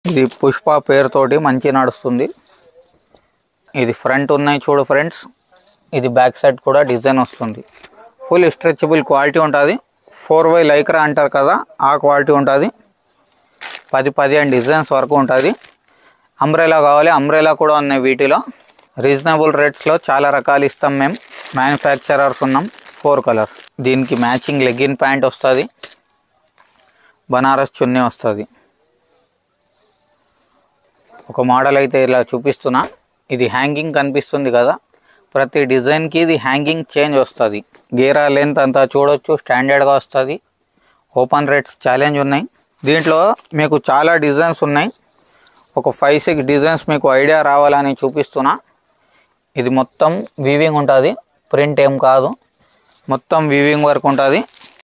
ఇది పుష్ప పేరుతోటి మంచి నడుస్తుంది ఇది ఫ్రంట్ ఉన్నాయి చూడు ఫ్రెండ్స్ ఇది బ్యాక్ సైడ్ కూడా డిజైన్ వస్తుంది ఫుల్ స్ట్రెచబుల్ క్వాలిటీ ఉంటుంది ఫోర్ వై లైక్రా అంటారు కదా ఆ క్వాలిటీ ఉంటుంది పది పదిహేను డిజైన్స్ వరకు ఉంటుంది అంబ్రెలా కావాలి అంబ్రెలా కూడా ఉన్నాయి వీటిలో రీజనబుల్ రేట్స్లో చాలా రకాలు ఇస్తాం మేము మ్యానుఫ్యాక్చరర్స్ ఉన్నాం ఫోర్ కలర్స్ దీనికి మ్యాచింగ్ లెగ్గిన్ ప్యాంట్ వస్తుంది బనారస్ చున్నీ వస్తుంది ఒక మోడల్ అయితే ఇలా చూపిస్తున్నా ఇది హ్యాంగింగ్ కనిపిస్తుంది కదా ప్రతి డిజైన్కి ఇది హ్యాంగింగ్ చేంజ్ వస్తుంది గేరా లెంత్ అంతా చూడొచ్చు స్టాండర్డ్గా వస్తుంది ఓపెన్ రేట్స్ ఛాలెంజ్ ఉన్నాయి దీంట్లో మీకు చాలా డిజైన్స్ ఉన్నాయి ఒక ఫైవ్ సిక్స్ డిజైన్స్ మీకు ఐడియా రావాలని చూపిస్తున్నా ఇది మొత్తం వీవింగ్ ఉంటుంది ప్రింట్ ఏం కాదు మొత్తం వీవింగ్ వర్క్ ఉంటుంది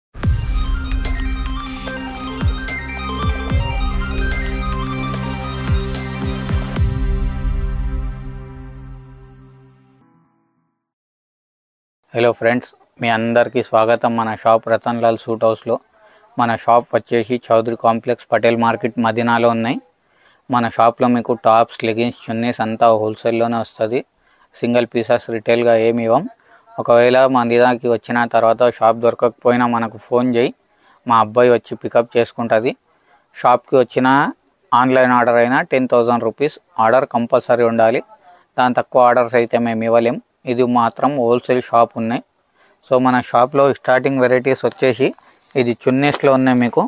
హలో ఫ్రెండ్స్ మీ అందరికీ స్వాగతం మన షాప్ రతన్ లాల్ సూట్ హౌస్లో మన షాప్ వచ్చేసి చౌదరి కాంప్లెక్స్ పటేల్ మార్కెట్ మదీనాలో ఉన్నాయి మన షాప్లో మీకు టాప్స్ లెగిన్స్ చున్నీస్ అంతా హోల్సేల్లోనే వస్తుంది సింగిల్ పీసెస్ రిటైల్గా ఏమి ఇవ్వం ఒకవేళ మా దాకి వచ్చిన తర్వాత షాప్ దొరకకపోయినా మనకు ఫోన్ చేయి మా అబ్బాయి వచ్చి పికప్ చేసుకుంటుంది షాప్కి వచ్చిన ఆన్లైన్ ఆర్డర్ అయినా ten thousand rupees order compulsory ఉండాలి దాని తక్కువ ఆర్డర్స్ అయితే మేము ఇవ్వలేం ఇది మాత్రం హోల్సేల్ షాప్ ఉన్నాయి సో మన షాప్లో స్టార్టింగ్ వెరైటీస్ వచ్చేసి ఇది చున్నీస్లో ఉన్నాయి మీకు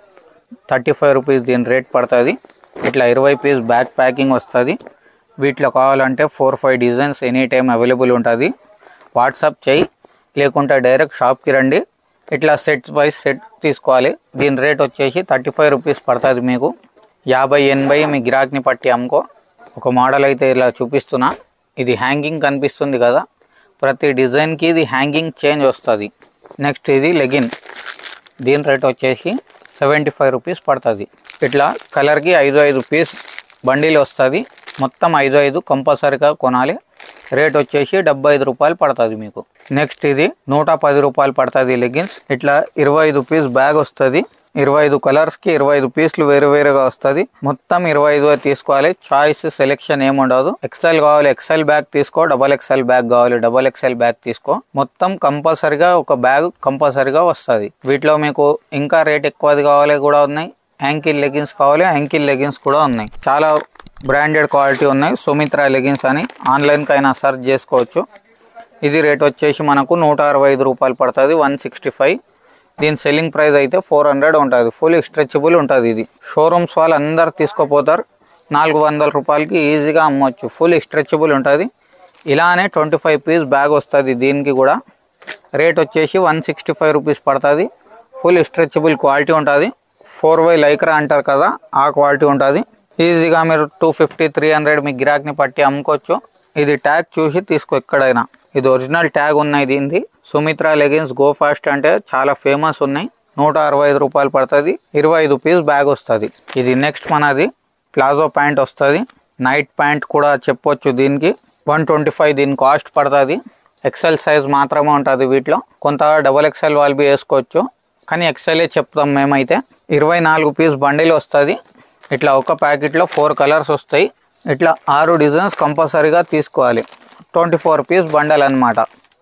థర్టీ ఫైవ్ రూపీస్ దీని రేట్ పడుతుంది ఇట్లా ఇరవై పీస్ బ్యాక్ ప్యాకింగ్ వస్తుంది వీటిలో కావాలంటే four five designs any time available ఉంటుంది వాట్సాప్ చేయి లేకుంటే డైరెక్ట్ షాప్కి రండి ఇట్లా సెట్స్ వైజ్ సెట్ తీసుకోవాలి దీని రేట్ వచ్చేసి థర్టీ ఫైవ్ రూపీస్ పడుతుంది మీకు యాభై ఎనభై మీ గిరాక్ని పట్టి అమ్ముకో ఒక మోడల్ అయితే ఇలా చూపిస్తున్నా ఇది హ్యాంగింగ్ కనిపిస్తుంది కదా ప్రతి డిజైన్కి ఇది హ్యాంగింగ్ చేంజ్ వస్తుంది నెక్స్ట్ ఇది లెగిన్ దీని రేట్ వచ్చేసి సెవెంటీ ఫైవ్ రూపీస్ పడుతుంది ఇట్లా కలర్కి ఐదు ఐదు పీస్ బండిల్ వస్తుంది మొత్తం ఐదు ఐదు కంపల్సరీగా కొనాలి రేట్ వచ్చేసి డెబ్బై ఐదు రూపాయలు పడుతుంది మీకు నెక్స్ట్ ఇది నూట పది రూపాయలు పడుతుంది లెగిన్స్ ఇట్లా ఇరవై ఐదు పీస్ బ్యాగ్ వస్తుంది ఇరవై ఐదు కలర్స్కి ఇరవై ఐదు పీస్లు వేరు వేరుగా వస్తుంది మొత్తం ఇరవై ఐదు తీసుకోవాలి చాయిస్ సెలెక్షన్ ఏముండదు ఎక్సెల్ కావాలి ఎక్సెల్ బ్యాగ్ తీసుకో డబల్ ఎక్సెల్ బ్యాగ్ కావాలి డబల్ ఎక్సెల్ బ్యాగ్ తీసుకో మొత్తం కంపల్సరిగా ఒక బ్యాగ్ కంపల్సరిగా వస్తుంది వీటిలో మీకు ఇంకా రేట్ ఎక్కువది కావాలి కూడా ఉన్నాయి యాంకిల్ లెగిన్స్ కావాలి యాంకిల్ లెగిన్స్ కూడా ఉన్నాయి చాలా బ్రాండెడ్ క్వాలిటీ ఉన్నాయి సుమిత్ర లెగిన్స్ అని ఆన్లైన్కి అయినా సెర్చ్ చేసుకోవచ్చు ఇది రేట్ వచ్చేసి మనకు నూట అరవై ఐదు రూపాయలు పడుతుంది వన్ సిక్స్టీ ఫైవ్ దీని సెల్లింగ్ ప్రైస్ అయితే ఫోర్ హండ్రెడ్ ఉంటుంది ఫుల్ స్ట్రెచబుల్ ఉంటుంది ఇది షోరూమ్స్ వాళ్ళు అందరు తీసుకోపోతారు నాలుగు వందల రూపాయలకి ఈజీగా అమ్మొచ్చు ఫుల్ స్ట్రెచబుల్ ఉంటుంది ఇలానే ట్వంటీ ఫైవ్ పీస్ బ్యాగ్ వస్తుంది దీనికి కూడా రేట్ వచ్చేసి వన్ సిక్స్టీ ఫైవ్ రూపీస్ పడుతుంది ఫుల్ స్ట్రెచబుల్ క్వాలిటీ ఉంటుంది ఫోర్ వై లైక్రా అంటారు కదా ఆ క్వాలిటీ ఉంటుంది ఈజీగా మీరు టూ ఫిఫ్టీ త్రీ హండ్రెడ్ మీ గిరాక్ని పట్టి అమ్ముకోవచ్చు ఇది ట్యాగ్ చూసి తీసుకో ఎక్కడైనా ఇది ఒరిజినల్ ట్యాగ్ ఉన్నాయి దీనిది సుమిత్ర లెగిన్స్ గో ఫాస్ట్ అంటే చాలా ఫేమస్ ఉన్నాయి నూట అరవై ఐదు రూపాయలు పడుతుంది ఇరవై ఐదు పీస్ బ్యాగ్ వస్తుంది ఇది నెక్స్ట్ మనది ప్లాజో ప్యాంట్ వస్తుంది నైట్ ప్యాంట్ కూడా చెప్పొచ్చు దీనికి వన్ ట్వంటీ ఫైవ్ దీని కాస్ట్ పడుతుంది ఎక్సెల్ సైజ్ మాత్రమే ఉంటుంది వీటిలో కొంత డబల్ ఎక్సెల్ వాళ్ళు బి వేసుకోవచ్చు కానీ ఎక్సెలే చెప్తాం మేమైతే ఇరవై నాలుగు పీస్ బండిల్ వస్తుంది ఇట్లా ఒక ప్యాకెట్లో ఫోర్ కలర్స్ వస్తాయి ఇట్లా ఆరు డిజైన్స్ కంపల్సరీగా తీసుకోవాలి ట్వంటీ ఫోర్ పీస్ బండల్ అనమాట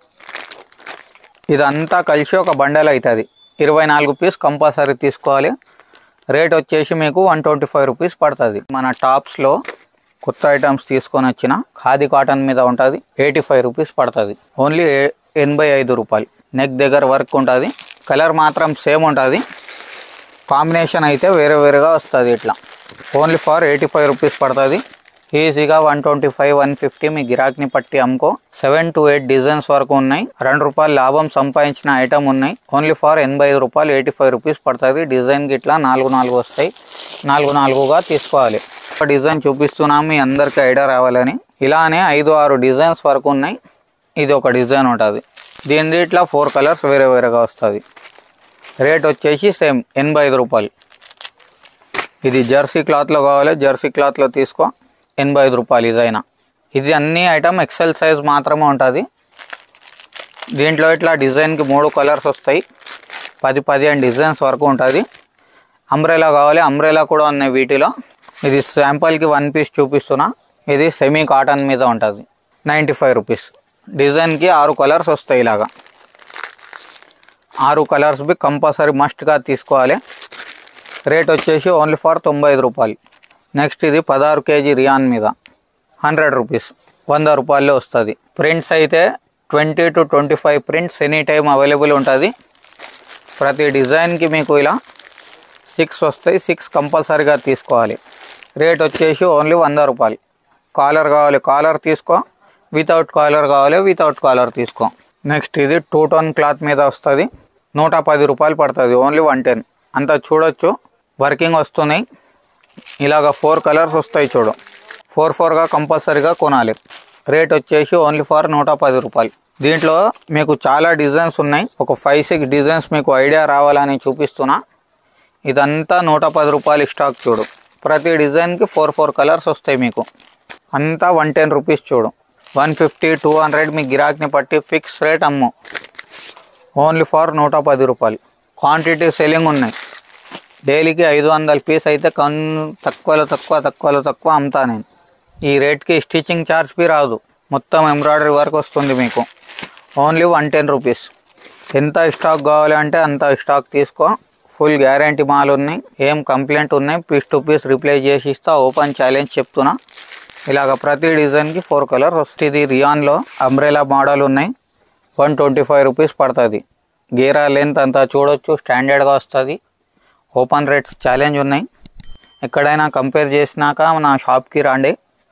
ఇదంతా కలిసి ఒక బండల్ అవుతుంది ఇరవై నాలుగు పీస్ కంపల్సరీ తీసుకోవాలి రేట్ వచ్చేసి మీకు వన్ ట్వంటీ ఫైవ్ రూపీస్ పడుతుంది మన టాప్స్లో కొత్త ఐటమ్స్ తీసుకొని వచ్చిన ఖాదీ కాటన్ మీద ఉంటుంది ఎయిటీ ఫైవ్ రూపీస్ పడుతుంది ఓన్లీ ఎనభై ఐదు రూపాయలు నెక్ దగ్గర వర్క్ ఉంటుంది కలర్ మాత్రం సేమ్ ఉంటుంది కాంబినేషన్ అయితే వేరే వేరేగా వస్తుంది ఇట్లా only for eighty five rupees పడుతుంది ఈజీగా one twenty five one fifty మీ గిరాక్ని పట్టి అమ్ముకో సెవెన్ టు ఎయిట్ డిజైన్స్ వరకు ఉన్నాయి రెండు రూపాయలు లాభం సంపాదించిన ఐటమ్ ఉన్నాయి ఓన్లీ ఫర్ ఎనభై ఐదు రూపాయలు ఎయిటీ ఫైవ్ రూపీస్ పడుతుంది డిజైన్కి ఇట్లా నాలుగు నాలుగు వస్తాయి నాలుగు నాలుగుగా తీసుకోవాలి ఒక డిజైన్ చూపిస్తున్నాం మీ అందరికీ ఐడియా రావాలని ఇలానే ఐదు ఆరు డిజైన్స్ వరకు ఉన్నాయి ఇది ఒక డిజైన్ ఉంటుంది దీని ఇట్లా ఫోర్ కలర్స్ వేరే వేరేగా వస్తుంది రేట్ వచ్చేసి సేమ్ ఎనభై ఐదు రూపాయలు ఇది జెర్సీ క్లాత్లో కావాలి జెర్సీ క్లాత్లో తీసుకో ఎనభై ఐదు రూపాయలు ఇదైనా ఇది అన్ని ఐటమ్ ఎక్సెల్ సైజ్ మాత్రమే ఉంటుంది దీంట్లో ఇట్లా డిజైన్కి మూడు కలర్స్ వస్తాయి పది పదిహేను డిజైన్స్ వరకు ఉంటుంది అంబ్రెలా కావాలి అంబ్రెలా కూడా ఉన్నాయి వీటిలో ఇది శాంపుల్కి వన్ పీస్ చూపిస్తున్నా ఇది సెమీ కాటన్ మీద ఉంటుంది నైంటీ ఫైవ్ రూపీస్ డిజైన్కి ఆరు కలర్స్ వస్తాయి ఇలాగా ఆరు కలర్స్ బి కంపల్సరీ మస్ట్గా తీసుకోవాలి రేట్ వచ్చేసి ఓన్లీ ఫర్ తొంభై ఐదు రూపాయలు నెక్స్ట్ ఇది పదహారు కేజీ రియాన్ మీద హండ్రెడ్ రూపీస్ వంద రూపాయల్లో వస్తుంది ప్రింట్స్ అయితే twenty two twenty five prints any time available ఉంటుంది ప్రతి డిజైన్కి మీకు ఇలా సిక్స్ వస్తాయి సిక్స్ కంపల్సరీగా తీసుకోవాలి రేట్ వచ్చేసి ఓన్లీ వంద రూపాయలు కాలర్ కావాలి కాలర్ తీసుకో వితౌట్ కాలర్ కావాలి వితౌట్ కాలర్ తీసుకో నెక్స్ట్ ఇది టూ టోన్ క్లాత్ మీద వస్తుంది నూట పది రూపాయలు పడుతుంది ఓన్లీ వన్ టెన్ అంతా చూడొచ్చు వర్కింగ్ వస్తున్నాయి ఇలాగ ఫోర్ కలర్స్ వస్తాయి చూడు ఫోర్ ఫోర్గా కంపల్సరీగా కొనాలి రేట్ వచ్చేసి ఓన్లీ ఫర్ నూట పది రూపాయలు దీంట్లో మీకు చాలా డిజైన్స్ ఉన్నాయి ఒక ఫైవ్ సిక్స్ డిజైన్స్ మీకు ఐడియా రావాలని చూపిస్తున్నా ఇదంతా నూట పది రూపాయలు స్టాక్ చూడు ప్రతి డిజైన్కి ఫోర్ ఫోర్ కలర్స్ వస్తాయి మీకు అంతా వన్ టెన్ రూపీస్ చూడు వన్ ఫిఫ్టీ టూ హండ్రెడ్ మీ గిరాక్ని పట్టి ఫిక్స్ రేట్ అమ్ము ఓన్లీ ఫర్ నూట పది రూపాయలు క్వాంటిటీ సెల్లింగ్ ఉన్నాయి డైలీకి ఐదు వందల పీస్ అయితే కన్ తక్కువలో తక్కువ తక్కువలో తక్కువ అమ్ముతా నేను ఈ రేట్కి స్టిచ్చింగ్ ఛార్జ్ బి రాదు మొత్తం ఎంబ్రాయిడరీ వర్క్ వస్తుంది మీకు ఓన్లీ వన్ టెన్ రూపీస్ ఎంత స్టాక్ కావాలి అంటే అంత స్టాక్ తీసుకో ఫుల్ గ్యారంటీ మాల్ ఉన్నాయి ఏం కంప్లైంట్ ఉన్నాయి పీస్ టు పీస్ రిప్లై చేసి ఇస్తా ఓపెన్ ఛాలెంజ్ చెప్తున్నా ఇలాగ ప్రతి డిజైన్కి ఫోర్ కలర్ వస్తుంది ఇది రియాన్లో అంబ్రెలా మోడల్ ఉన్నాయి వన్ ట్వంటీ ఫైవ్ రూపీస్ పడుతుంది గేరా లెంత్ అంతా చూడొచ్చు స్టాండర్డ్గా వస్తుంది ఓపెన్ రేట్స్ ఛాలెంజ్ ఉన్నాయి ఎక్కడైనా కంపేర్ చేసినాక నా షాప్కి రండి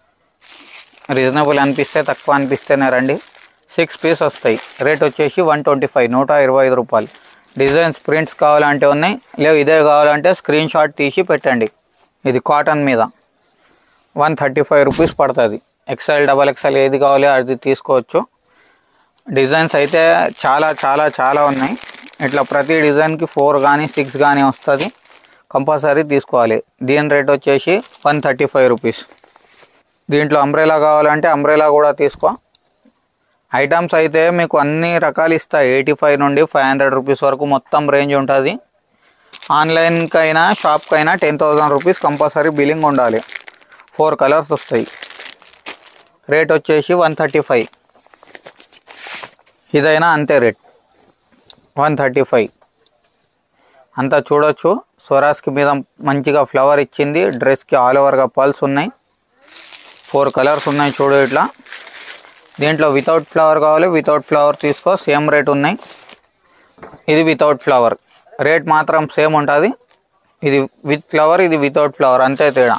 రీజనబుల్ అనిపిస్తే తక్కువ అనిపిస్తేనే రండి సిక్స్ పీస్ వస్తాయి రేట్ వచ్చేసి వన్ ట్వంటీ ఫైవ్ నూట ఇరవై ఐదు రూపాయలు డిజైన్స్ ప్రింట్స్ కావాలంటే ఉన్నాయి లేవు ఇదే కావాలంటే స్క్రీన్ షాట్ తీసి పెట్టండి ఇది కాటన్ మీద వన్ థర్టీ ఫైవ్ రూపీస్ పడుతుంది ఎక్సెల్ డబల్ ఎక్సెల్ ఏది కావాలి అది తీసుకోవచ్చు డిజైన్స్ అయితే చాలా చాలా చాలా ఉన్నాయి ఇట్లా ప్రతి డిజైన్కి ఫోర్ కానీ సిక్స్ కానీ వస్తుంది కంపల్సరీ తీసుకోవాలి దీని రేట్ వచ్చేసి వన్ థర్టీ ఫైవ్ రూపీస్ దీంట్లో అంబ్రెలా కావాలంటే అంబ్రెలా కూడా తీసుకో ఐటమ్స్ అయితే మీకు అన్ని రకాలు ఇస్తాయి ఎయిటీ ఫైవ్ నుండి ఫైవ్ హండ్రెడ్ రూపీస్ వరకు మొత్తం రేంజ్ ఉంటుంది ఆన్లైన్కి అయినా షాప్కి అయినా ten thousand rupees compulsory billing ఉండాలి ఫోర్ కలర్స్ వస్తాయి రేట్ వచ్చేసి వన్ థర్టీ ఫైవ్ ఇదైనా అంతే రేట్ వన్ థర్టీ ఫైవ్ అంతా చూడొచ్చు స్వరాజ్కి మీద మంచిగా ఫ్లవర్ ఇచ్చింది డ్రెస్కి ఆల్ ఓవర్గా పల్స్ ఉన్నాయి ఫోర్ కలర్స్ ఉన్నాయి చూడు ఇట్లా దీంట్లో వితౌట్ ఫ్లవర్ కావాలి వితౌట్ ఫ్లవర్ తీసుకో సేమ్ రేట్ ఉన్నాయి ఇది వితౌట్ ఫ్లవర్ రేట్ మాత్రం సేమ్ ఉంటుంది ఇది విత్ ఫ్లవర్ ఇది వితౌట్ ఫ్లవర్ అంతే తేడా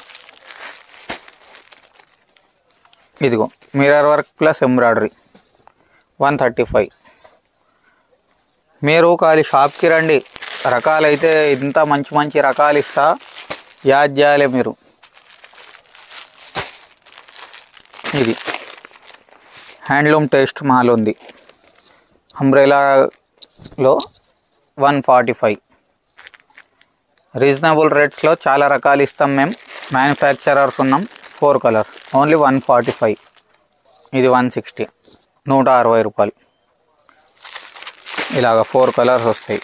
ఇదిగో mirror work plus embroidery one thirty five మీరు ఖాళీ షాప్కి రండి రకాలైతే ఇంత మంచి మంచి రకాలు ఇస్తా యాద్ చేయాలి మీరు ఇది హ్యాండ్లూమ్ టేస్ట్ మాల్ ఉంది అంబ్రెలాలో వన్ ఫార్టీ ఫైవ్ రీజనబుల్ రేట్స్లో చాలా రకాలు ఇస్తాం మేము మ్యానుఫ్యాక్చరర్స్ ఉన్నాం four colour only one forty five ఇది వన్ సిక్స్టీ నూట అరవై రూపాయలు ఇలాగ ఫోర్ కలర్స్ వస్తాయి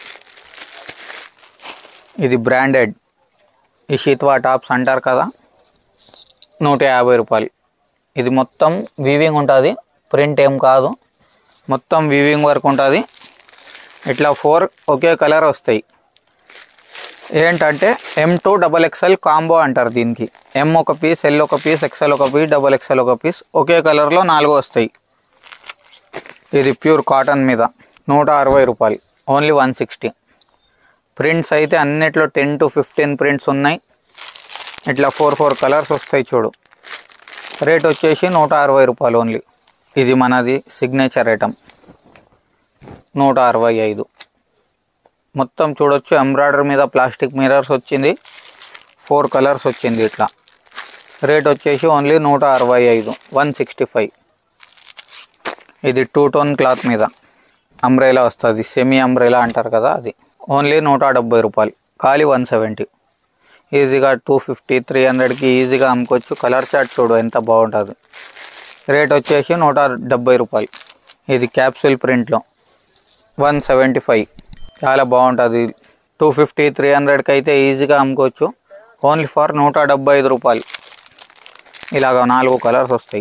ఇది బ్రాండెడ్ ఈ షీత్వా టాప్స్ అంటారు కదా నూట యాభై రూపాయలు ఇది మొత్తం వీవింగ్ ఉంటుంది ప్రింట్ ఏం కాదు మొత్తం వీవింగ్ వర్క్ ఉంటుంది ఇట్లా ఫోర్ ఒకే కలర్ వస్తాయి ఏంటంటే M to double XL combo అంటారు దీనికి ఎం ఒక పీస్ ఎల్ ఒక పీస్ ఎక్స్ఎల్ ఒక పీస్ డబల్ ఎక్స్ఎల్ ఒక పీస్ ఒకే కలర్లో నాలుగు వస్తాయి ఇది ప్యూర్ కాటన్ మీద నూట అరవై రూపాయలు ఓన్లీ వన్ సిక్స్టీ ప్రింట్స్ అయితే అన్నిట్లో టెన్ టు ఫిఫ్టీన్ ప్రింట్స్ ఉన్నాయి ఇట్లా ఫోర్ ఫోర్ కలర్స్ వస్తాయి చూడు రేట్ వచ్చేసి నూట అరవై రూపాయలు ఓన్లీ ఇది మనది సిగ్నేచర్ ఐటమ్ నూట అరవై ఐదు మొత్తం చూడొచ్చు ఎంబ్రాయిడరీ మీద ప్లాస్టిక్ మిరర్స్ వచ్చింది ఫోర్ కలర్స్ వచ్చింది ఇట్లా రేట్ వచ్చేసి ఓన్లీ నూట అరవై ఐదు వన్ సిక్స్టీ ఫైవ్ ఇది టూ టోన్ క్లాత్ మీద అంబ్రెలా వస్తుంది సెమీ అంబ్రెలా అంటారు కదా అది ఓన్లీ నూట డెబ్బై రూపాయలు ఖాళీ వన్ సెవెంటీ ఈజీగా టూ ఫిఫ్టీ త్రీ హండ్రెడ్కి ఈజీగా అమ్ముకోవచ్చు కలర్ చార్ట్ చూడు ఎంత బాగుంటుంది రేట్ వచ్చేసి నూట డెబ్బై రూపాయలు ఇది క్యాప్సూల్ ప్రింట్లో వన్ సెవెంటీ ఫైవ్ చాలా బాగుంటుంది టూ ఫిఫ్టీ త్రీ హండ్రెడ్కి అయితే ఈజీగా అమ్ముకోవచ్చు ఓన్లీ ఫర్ నూట డెబ్బై ఐదు రూపాయలు ఇలాగ నాలుగు కలర్స్ వస్తాయి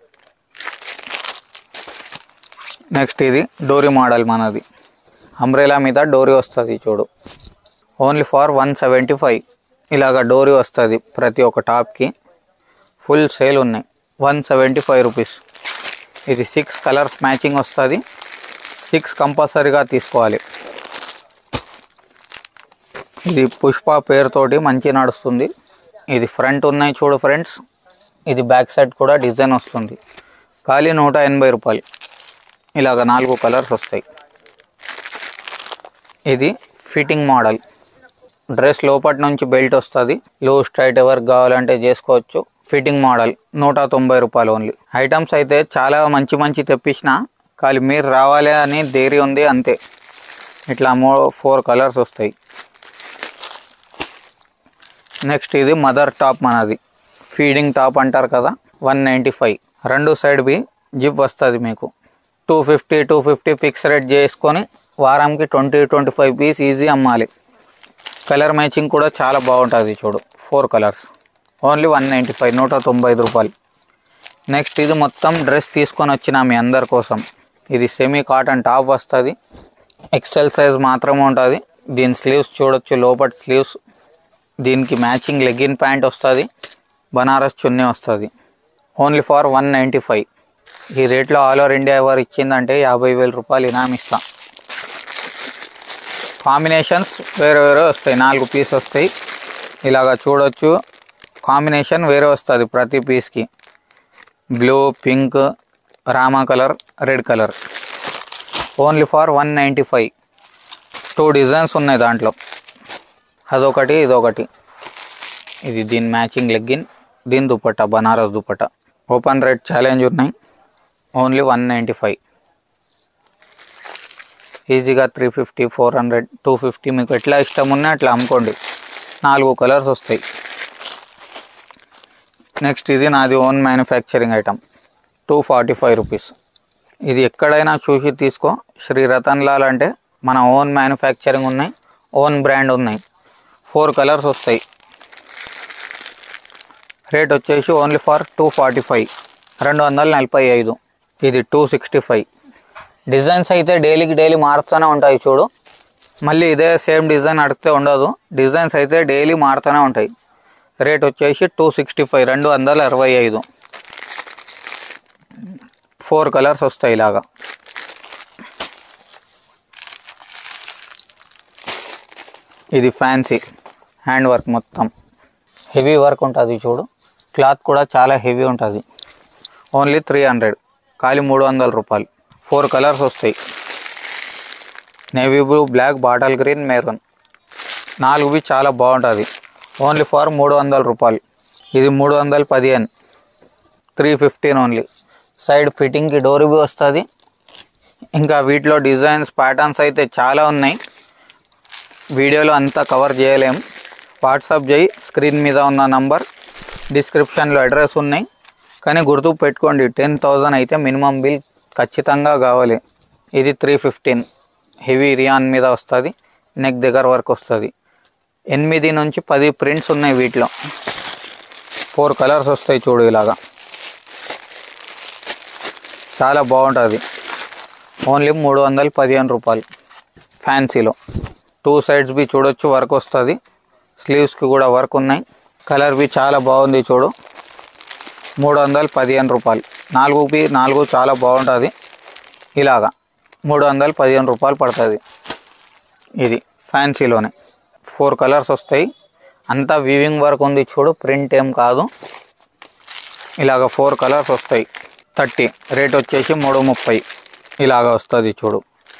నెక్స్ట్ ఇది డోరీ మోడల్ మనది అంబ్రెలా మీద డోరీ వస్తుంది చూడు only for one seventy five ఇలాగ డోరీ వస్తుంది ప్రతి ఒక్క టాప్కి ఫుల్ సేల్ ఉన్నాయి వన్ సెవెంటీ ఫైవ్ రూపీస్ ఇది సిక్స్ కలర్స్ మ్యాచింగ్ వస్తుంది సిక్స్ కంపల్సరీగా తీసుకోవాలి ఇది పుష్ప పేరుతోటి మంచి నడుస్తుంది ఇది ఫ్రంట్ ఉన్నాయి చూడు ఫ్రెండ్స్ ఇది బ్యాక్ సైడ్ కూడా డిజైన్ వస్తుంది ఖాళీ నూట ఎనభై రూపాయలు ఇలాగ నాలుగు కలర్స్ వస్తాయి ఇది ఫిట్టింగ్ మోడల్ డ్రెస్ లోపటి నుంచి బెల్ట్ వస్తుంది లో స్ట్రైట్ వర్క్ కావాలంటే చేసుకోవచ్చు ఫిట్టింగ్ మోడల్ నూట తొంభై రూపాయలు ఓన్లీ ఐటమ్స్ అయితే చాలా మంచి మంచి తెప్పించిన కానీ మీరు రావాలి అని దేరి ఉంది అంతే ఇట్లా మో ఫోర్ కలర్స్ వస్తాయి నెక్స్ట్ ఇది మదర్ టాప్ మనది ఫీడింగ్ టాప్ అంటారు కదా వన్ నైంటీ ఫైవ్ రెండు సైడ్ బి జిప్ వస్తుంది మీకు two fifty two fifty fix rate చేసుకొని వారంకి twenty twenty five piece easy అమ్మాలి కలర్ మ్యాచింగ్ కూడా చాలా బాగుంటుంది చూడు four colours only one ninety five నూట తొంభై ఐదు రూపాయలు నెక్స్ట్ ఇది మొత్తం డ్రెస్ తీసుకొని వచ్చిన మీ అందరి కోసం ఇది సెమీ కాటన్ టాప్ వస్తుంది ఎక్సెల్ సైజ్ మాత్రమే ఉంటుంది దీని స్లీవ్స్ చూడొచ్చు లోపటి స్లీవ్స్ దీనికి మ్యాచింగ్ లెగ్గిన్ ప్యాంట్ వస్తుంది బనారస్ చున్నీ వస్తుంది only for one ninety five ఈ రేట్లో ఆల్ ఓవర్ ఇండియా ఎవరు ఇచ్చిందంటే యాభై వేల రూపాయలు ఇనాం ఇస్తాం కాంబినేషన్స్ వేరే వేరే వస్తాయి నాలుగు పీస్ వస్తాయి ఇలాగ చూడొచ్చు కాంబినేషన్ వేరే వస్తుంది ప్రతి పీస్కి బ్లూ పింక్ రామా colour red colour only for one ninety five two designs ఉన్నాయి దాంట్లో అదొకటి ఇదొకటి ఇది దీని మ్యాచింగ్ లెగ్గిన్ దీని దుపట్టా బనారస్ దుపట్టా ఓపెన్ రేట్ ఛాలెంజ్ ఉన్నాయి ఓన్లీ వన్ నైంటీ ఫైవ్ ఈజీగా three fifty four hundred two fifty మీకు ఎట్లా ఇష్టం ఉన్నా అట్లా అమ్ముకోండి నాలుగు కలర్స్ వస్తాయి నెక్స్ట్ ఇది నాది own manufacturing item two forty five rupees ఇది ఎక్కడైనా చూసి తీసుకో శ్రీ రతన్ లాల్ అంటే మన ఓన్ మ్యానుఫ్యాక్చరింగ్ ఉన్నాయి ఓన్ బ్రాండ్ ఉన్నాయి ఫోర్ కలర్స్ వస్తాయి రేట్ వచ్చేసి only for two forty five రెండు వందల నలభై ఐదు ఇది టూ సిక్స్టీ ఫైవ్ డిజైన్స్ అయితే డైలీకి డైలీ మారుతూనే ఉంటాయి చూడు మళ్ళీ ఇదే సేమ్ డిజైన్ అడిగితే ఉండదు డిజైన్స్ అయితే డైలీ మారుతూనే ఉంటాయి రేట్ వచ్చేసి టూ సిక్స్టీ ఫైవ్ రెండు వందల అరవై ఐదు ఫోర్ కలర్స్ వస్తాయి ఇలాగా ఇది ఫ్యాన్సీ హ్యాండ్ వర్క్ మొత్తం హెవీ వర్క్ ఉంటుంది చూడు క్లాత్ కూడా చాలా హెవీ ఉంటుంది ఓన్లీ త్రీ హండ్రెడ్ ఖాళీ మూడు వందల రూపాయలు ఫోర్ కలర్స్ వస్తాయి navy blue black bottle green maroon నాలుగువి చాలా బాగుంటుంది ఓన్లీ ఫర్ మూడు వందల రూపాయలు ఇది మూడు వందల పదిహేను త్రీ ఫిఫ్టీన్ ఓన్లీ సైడ్ ఫిట్టింగ్కి డోర్ బి వస్తుంది ఇంకా వీటిలో డిజైన్స్ ప్యాటర్న్స్ అయితే చాలా ఉన్నాయి వీడియోలో అంతా కవర్ చేయలేం వాట్సాప్ చేయి స్క్రీన్ మీద ఉన్న నంబర్ డిస్క్రిప్షన్లో అడ్రస్ ఉన్నాయి కానీ గుర్తు పెట్టుకోండి టెన్ థౌజండ్ అయితే మినిమం బిల్ ఖచ్చితంగా కావాలి ఇది త్రీ ఫిఫ్టీన్ హెవీ రియాన్ మీద వస్తుంది నెక్ దగ్గర వరకు వస్తుంది ఎనిమిది నుంచి పది ప్రింట్స్ ఉన్నాయి వీటిలో ఫోర్ కలర్స్ వస్తాయి చూడు ఇలాగా చాలా బాగుంటుంది ఓన్లీ మూడు వందల పదిహేను రూపాయలు ఫ్యాన్సీలో టూ సైడ్స్ బి చూడొచ్చు వర్క్ వస్తుంది స్లీవ్స్కి కూడా వర్క్ ఉన్నాయి కలర్ బి చాలా బాగుంది చూడు మూడు వందల పదిహేను రూపాయలు నాలుగు బి నాలుగు చాలా బాగుంటుంది ఇలాగా మూడు వందల పదిహేను రూపాయలు పడుతుంది ఇది ఫ్యాన్సీలోనే ఫోర్ కలర్స్ వస్తాయి అంతా వీవింగ్ వర్క్ ఉంది చూడు ప్రింట్ ఏం కాదు ఇలాగ ఫోర్ కలర్స్ వస్తాయి థర్టీ రేట్ వచ్చేసి మూడు ముప్పై ఇలాగ వస్తుంది చూడు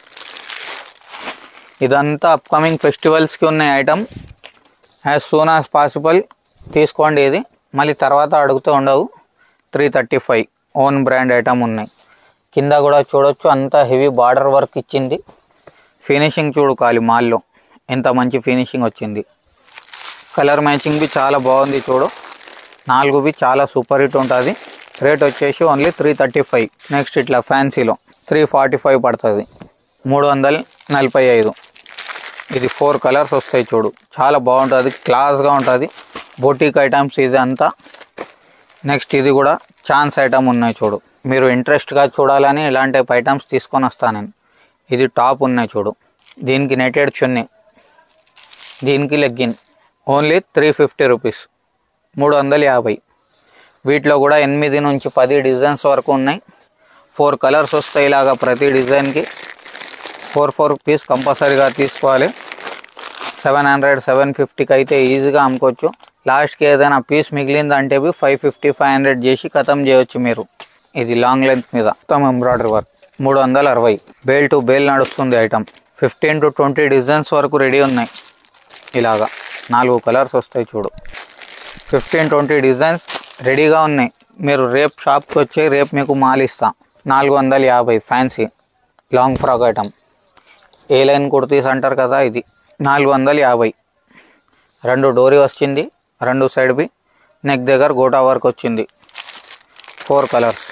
ఇదంతా అప్కమింగ్ ఫెస్టివల్స్కి ఉన్న item as soon as possible తీసుకోండి ఇది మళ్ళీ తర్వాత అడుగుతూ ఉండవు three thirty five own brand item ఉన్నాయి కింద కూడా చూడొచ్చు అంతా హెవీ బార్డర్ వర్క్ ఇచ్చింది ఫినిషింగ్ చూడు కాలి మాల్లో ఎంత మంచి ఫినిషింగ్ వచ్చింది కలర్ మ్యాచింగ్ బి చాలా బాగుంది చూడు నాలుగు బి చాలా సూపర్ హిట్ ఉంటుంది రేట్ వచ్చేసి only three thirty five next ఇట్లా ఫ్యాన్సీలో త్రీ ఫార్టీ ఫైవ్ పడుతుంది మూడు వందల నలభై ఐదు ఇది ఫోర్ కలర్స్ వస్తాయి చూడు చాలా బాగుంటుంది క్లాస్గా ఉంటుంది బొటిక్ ఐటమ్స్ ఇది అంతా నెక్స్ట్ ఇది కూడా ఛాన్స్ ఐటమ్ ఉన్నాయి చూడు మీరు ఇంట్రెస్ట్గా చూడాలని ఇలాంటి ఐటమ్స్ తీసుకొని వస్తాను నేను ఇది టాప్ ఉన్నాయి చూడు దీనికి నెటెడ్ చున్నీ దీనికి legging only three fifty rupees మూడు వందల యాభై వీటిలో కూడా ఎనిమిది నుంచి పది డిజైన్స్ వరకు ఉన్నాయి ఫోర్ కలర్స్ వస్తాయి ఇలాగా ప్రతి డిజైన్కి ఫోర్ ఫోర్ పీస్ కంపల్సరీగా తీసుకోవాలి సెవెన్ హండ్రెడ్ సెవెన్ ఫిఫ్టీకి అయితే ఈజీగా అమ్ముకోవచ్చు లాస్ట్కి ఏదైనా పీస్ మిగిలిందంటే ఫైవ్ ఫిఫ్టీ ఫైవ్ హండ్రెడ్ చేసి ఖతం చేయొచ్చు మీరు ఇది లాంగ్ లెంత్ మీద మొత్తం ఎంబ్రాయిడరీ వర్క్ మూడు వందల అరవై బేల్ టు బేల్ నడుస్తుంది item fifteen to twenty designs వరకు రెడీ ఉన్నాయి ఇలాగా నాలుగు కలర్స్ వస్తాయి చూడు ఫిఫ్టీన్ ట్వంటీ డిజైన్స్ రెడీగా ఉన్నాయి మీరు రేపు షాప్కి వచ్చి రేపు మీకు మాల్ ఇస్తా నాలుగు వందల యాభై fancy long frock item A line kurtis అంటారు కదా ఇది నాలుగు వందల యాభై రెండు డోరీ వచ్చింది రెండు సైడ్వి నెక్ దగ్గర గోటా వర్క్ వచ్చింది ఫోర్ కలర్స్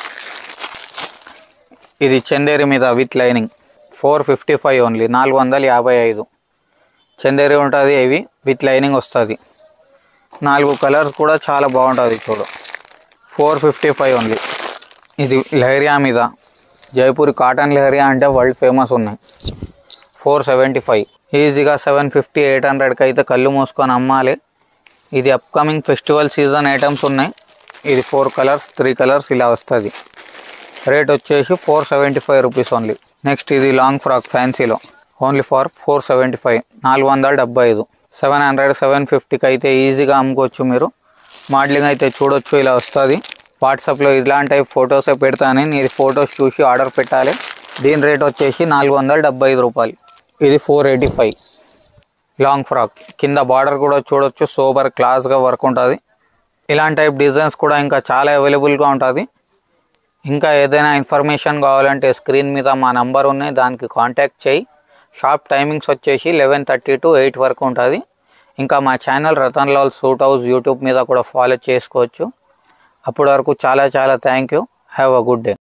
ఇది చందేరి మీద with lining four fifty five only నాలుగు వందల యాభై ఐదు చందేరి ఉంటుంది ఇవి విత్ లైనింగ్ వస్తుంది నాలుగు కలర్స్ కూడా చాలా బాగుంటుంది చూడు ఫోర్ ఫిఫ్టీ ఫైవ్ ఓన్లీ ఇది లహరియా మీద జైపూర్ కాటన్ లహరియా అంటే వరల్డ్ ఫేమస్ ఉన్నాయి ఫోర్ సెవెంటీ ఫైవ్ ఈజీగా సెవెన్ ఫిఫ్టీ ఎయిట్ హండ్రెడ్కి అయితే కళ్ళు మూసుకొని అమ్మాలి ఇది అప్కమింగ్ ఫెస్టివల్ సీజన్ ఐటమ్స్ ఉన్నాయి ఇది ఫోర్ కలర్స్ త్రీ కలర్స్ ఇలా వస్తుంది రేట్ వచ్చేసి four seventy five rupees only next ఇది లాంగ్ ఫ్రాక్ ఫ్యాన్సీలో only for four seventy five నాలుగు వందల డెబ్బై ఐదు సెవెన్ హండ్రెడ్ సెవెన్ ఫిఫ్టీకి అయితే ఈజీగా అమ్ముకోవచ్చు మీరు మోడలింగ్ అయితే చూడొచ్చు ఇలా వస్తుంది వాట్సాప్లో ఇలాంటి ఫొటోసే పెడతాను నేను ఫొటోస్ చూసి ఆర్డర్ పెట్టాలి దీని రేట్ వచ్చేసి నాలుగు వందల డెబ్బై ఐదు రూపాయలు ఇది four eighty five long frock కింద బార్డర్ కూడా చూడొచ్చు సోబర్ క్లాస్గా వర్క్ ఉంటుంది ఇలాంటి టైప్ డిజైన్స్ కూడా ఇంకా చాలా అవైలబుల్గా ఉంటుంది ఇంకా ఏదైనా ఇన్ఫర్మేషన్ కావాలంటే స్క్రీన్ మీద మా నంబర్ ఉన్నాయి దానికి కాంటాక్ట్ చేయి షాప్ టైమింగ్స్ వచ్చేసి లెవెన్ థర్టీ టు ఎయిట్ వరకు ఉంటుంది ఇంకా మా channel Ratan Lal suit house YouTube మీద కూడా ఫాలో చేసుకోవచ్చు అప్పటి వరకు చాలా చాలా thank you have a good day